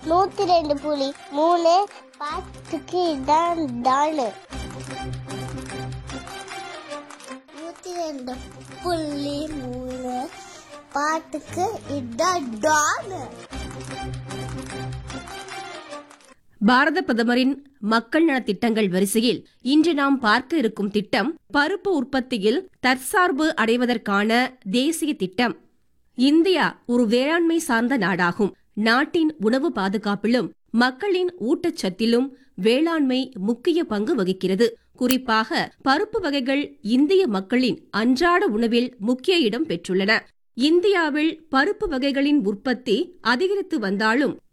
நூத்தி ரெண்டு புலி மூணு பாட்டுக்கு இதான் தானு நூத்தி ரெண்டு புள்ளி மூணு பாட்டுக்கு இதான் டானு பாரத பிரதமரின் மக்கள் நலத் திட்டங்கள் வரிசையில் இன்று நாம் பார்க்க இருக்கும் திட்டம் பருப்பு உற்பத்தியில் தற்சார்பு அடைவதற்கான தேசிய திட்டம் இந்தியா ஒரு வேளாண்மை சார்ந்த நாடாகும் நாட்டின் உணவு பாதுகாப்பிலும் மக்களின் ஊட்டச்சத்திலும் வேளாண்மை முக்கிய பங்கு வகிக்கிறது குறிப்பாக பருப்பு வகைகள் இந்திய மக்களின் அன்றாட உணவில் முக்கிய இடம் பெற்றுள்ளன இந்தியாவில் பருப்பு வகைகளின் உற்பத்தி அதிகரித்து வந்தாலும்